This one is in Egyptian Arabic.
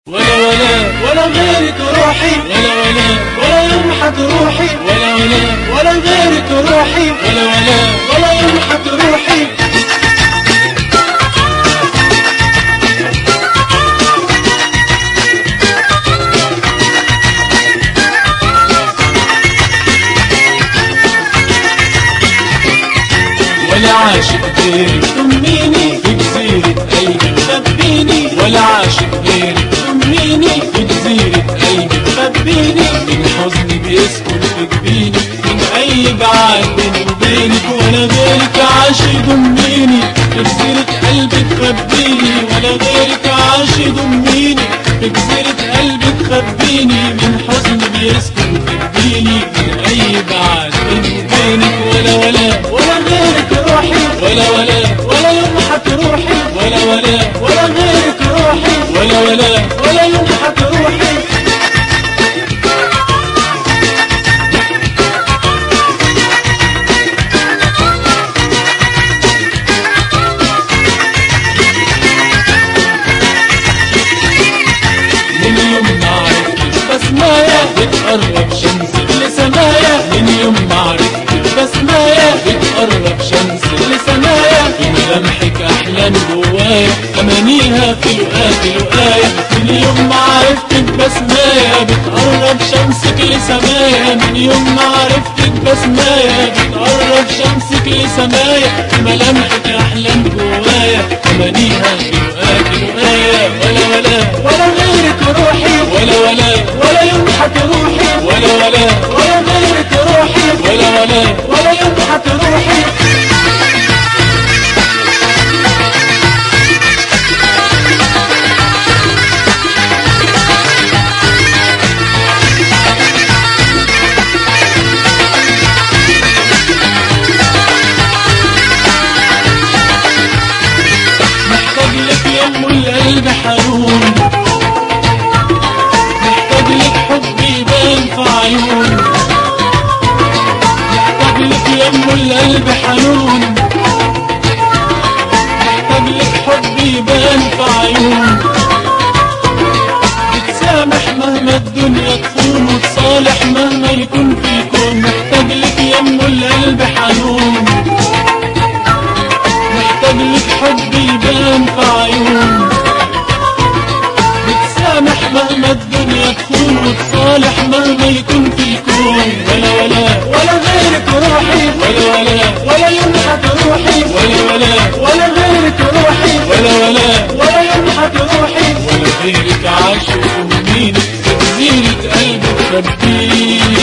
ولا ولا ولا غيرك روحي ولا ولا ولا يمحت روحي ولا ولا ولا غيرك روحي ولا ولا ولا يمحت روحي ولا عاشق غيرك تميني في جزيرة قلبي خبيني ولا عاشق غيرك تميني في جزيرة قلبي خبيني من حزني بيسكن في جبيني من أي بعد بيني وبينك ولا غيرك عاشق ضميني في جزيرة قلبي تخبيني ولا غيرك عاشق ضميني في جزيرة قلبي تخبيني من حزني بيسكن في جبيني من أي بعد بيني وبينك ولا ولا ولا غيرك روحي ولا ولا ولا يمحت روحي ولا ولا ولا غيرك روحي ولا ولا ولا يمحت روحي من يوم ما عرفتك بسمايا بتقرب شمسك لسمايا من يوم ما عرفتك بسمايا بتقرب شمسك لسمايا من لمحك احلام جوايا امانيها في لقاك لقايا من يوم ما عرفتك بسمايا بتقرب شمسك لسمايا من يوم ما عرفتك بسمايا بتقرب شمسك لسمايا ملامحك احلام جوايا امانيها في لقاك لقايا ولا ولا ولا غيرك روحي ولا ولا ولا يمحت روحي ولا ولا ولا غيرك روحي ولا ولا ولا يمحت روحي محتاج لك يا ام القلب حنون محتاج لك حب يبان في عيون محتاج لك يا ام القلب حنون محتاج لك حب يبان في عيون بتسامح مهما الدنيا تخون وتصالح مهما يكون في كون محتاج لك يا ام القلب حنون محتاج لك حب يبان في عيون بتسامح مهما الدنيا تخون وتصالح مهما يكون في الكون ولا ولا ولا غيرك روحي ولا ولا ولا يمحت روحي ولا ولا ولا غيرك روحي ولا ولا ولا يمحت روحي ولا غيرك عاشق ومين في جزيرة قلبي تخبيني